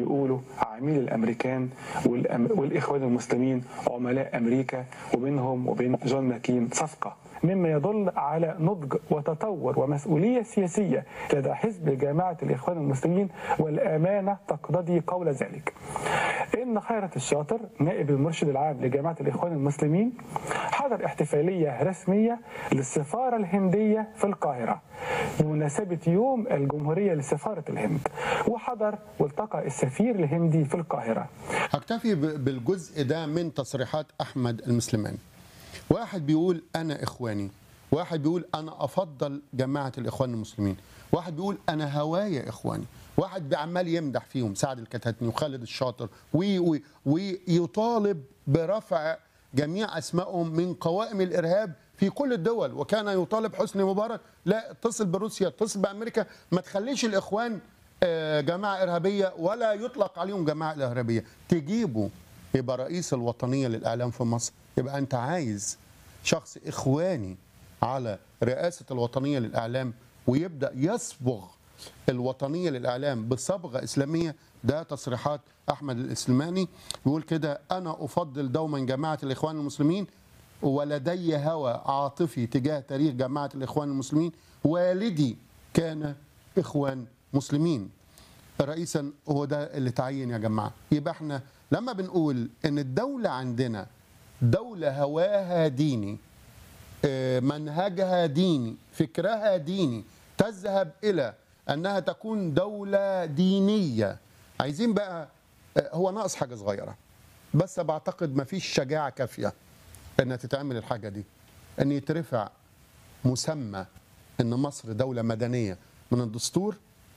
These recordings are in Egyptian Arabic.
بيقولوا عميل الامريكان والأم- والاخوان المسلمين عملاء امريكا وبينهم وبين جون ماكين صفقه مما يدل على نضج وتطور ومسؤوليه سياسيه لدى حزب جماعه الاخوان المسلمين والامانه تقتضي قول ذلك. ان خيرت الشاطر نائب المرشد العام لجماعه الاخوان المسلمين حضر احتفاليه رسميه للسفاره الهنديه في القاهره بمناسبه يوم الجمهوريه لسفاره الهند وحضر والتقى السفير الهندي في القاهره هكتفي ب- بالجزء ده من تصريحات احمد المسلماني واحد بيقول انا اخواني واحد بيقول انا افضل جماعه الاخوان المسلمين واحد بيقول انا هوايا اخواني واحد عمال يمدح فيهم سعد الكتاتني وخالد الشاطر وي- وي- ويطالب برفع جميع اسمائهم من قوائم الارهاب في كل الدول وكان يطالب حسني مبارك لا اتصل بروسيا اتصل بامريكا ما تخليش الاخوان آه، جماعه ارهابيه ولا يطلق عليهم جماعه ارهابيه تجيبوا يبقى رئيس الوطنيه للاعلام في مصر يبقى انت عايز شخص اخواني على رئاسه الوطنيه للاعلام ويبدا يصبغ الوطنيه للاعلام بصبغه اسلاميه ده تصريحات احمد الاسلماني بيقول كده انا افضل دوما جماعه الاخوان المسلمين ولدي هوى عاطفي تجاه تاريخ جماعه الاخوان المسلمين والدي كان اخوان مسلمين رئيسا هو ده اللي تعين يا جماعه يبقى احنا لما بنقول ان الدوله عندنا دوله هواها ديني آه، منهجها ديني فكرها ديني تذهب الى انها تكون دوله دينيه عايزين بقى آه، هو ناقص حاجه صغيره بس بعتقد ما فيش شجاعه كافيه انها تتعمل الحاجه دي ان يترفع مسمى ان مصر دوله مدنيه من الدستور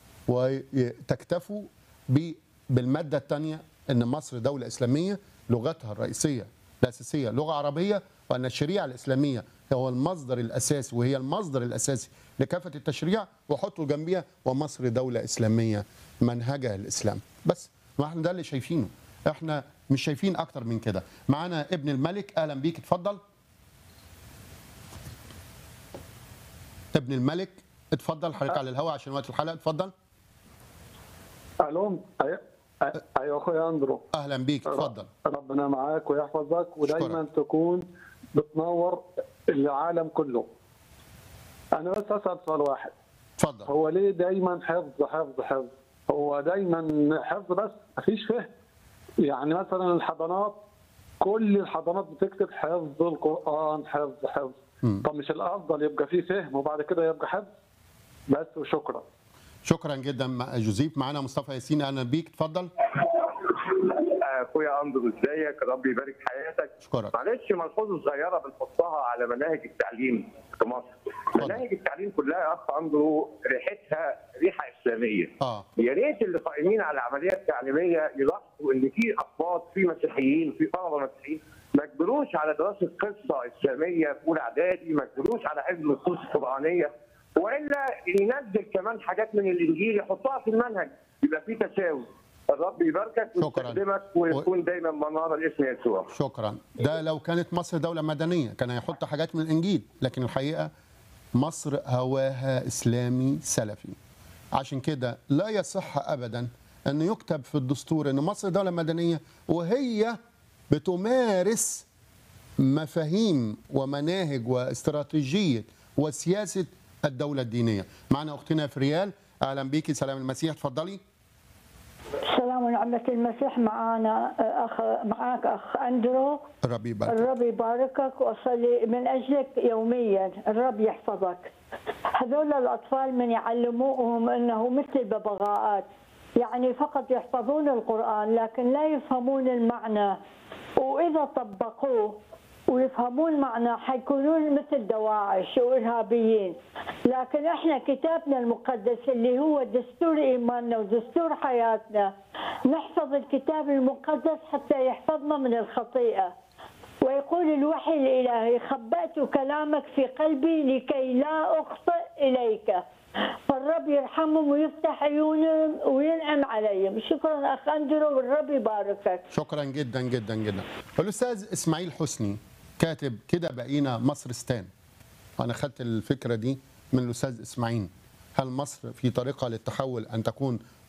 وتكتفوا ب- بالماده الثانيه ان مصر دوله اسلاميه لغتها الرئيسيه الاساسيه لغه عربيه وان الشريعه الاسلاميه هو المصدر الاساسي وهي المصدر الاساسي لكافه التشريع وحطوا جنبيها ومصر دوله اسلاميه منهجها الاسلام بس ما احنا ده اللي شايفينه احنا مش شايفين اكتر من كده معانا ابن الملك اهلا بيك اتفضل ابن الملك اتفضل حضرتك على الهواء عشان وقت الحلقه اتفضل الو أي- أي- ايوه اخويا اندرو اهلا بيك اتفضل ربنا معاك ويحفظك ودايما أشكرك. تكون بتنور العالم كله انا بس اسال سؤال واحد اتفضل هو ليه دايما حفظ حفظ حفظ هو دايما حفظ بس مفيش فهم يعني مثلا الحضانات كل الحضانات بتكتب حفظ القران حفظ حفظ طب مش الافضل يبقى فيه فهم وبعد كده يبقى حفظ بس وشكرا شكرا جدا مع- جوزيف معانا مصطفى ياسين اهلا بيك اتفضل اخويا اندرو ازيك ربي يبارك في حياتك أشكرك. معلش ملحوظه صغيره بنحطها على مناهج التعليم في مصر مناهج التعليم كلها يا اخ اندرو ريحتها ريحه اسلاميه اه يا ريت اللي قائمين على العمليه التعليميه يلاحظوا ان في اقباط في مسيحيين في طلبه مسيحيين ما يجبروش على دراسه قصه اسلاميه في اولى اعدادي ما يجبروش على حفظ النصوص القرانيه والا ينزل كمان حاجات من الانجيل يحطها في المنهج يبقى في تساوي الرب يباركك شكراً. ويستخدمك ويكون دايما مناره لاسم يسوع شكرا ده لو كانت مصر دولة مدنية كان هيحط حاجات من الإنجيل لكن الحقيقة مصر هواها إسلامي سلفي عشان كده لا يصح أبدا أن يكتب في الدستور أن مصر دولة مدنية وهي بتمارس مفاهيم ومناهج واستراتيجية وسياسة الدولة الدينية معنا أختنا في ريال أهلا بيكي سلام المسيح اتفضلي السلام ونعمة المسيح معانا أخ معاك أخ أندرو ربي يبارك الرب يباركك وأصلي من أجلك يوميا الرب يحفظك هذول الأطفال من يعلموهم أنه مثل الببغاءات يعني فقط يحفظون القرآن لكن لا يفهمون المعنى وإذا طبقوه ويفهمون معنى حيكونون مثل دواعش وإرهابيين لكن احنا كتابنا المقدس اللي هو دستور إيماننا ودستور حياتنا نحفظ الكتاب المقدس حتى يحفظنا من الخطيئة ويقول الوحي الإلهي خبأت كلامك في قلبي لكي لا أخطئ إليك فالرب يرحمهم ويفتح عيونهم وينعم عليهم شكرا أخ أندرو والرب يباركك شكرا جدا جدا جدا الاستاذ اسماعيل حسني كاتب كده بقينا مصرستان انا خدت الفكره دي من الاستاذ اسماعيل هل مصر في طريقها للتحول ان تكون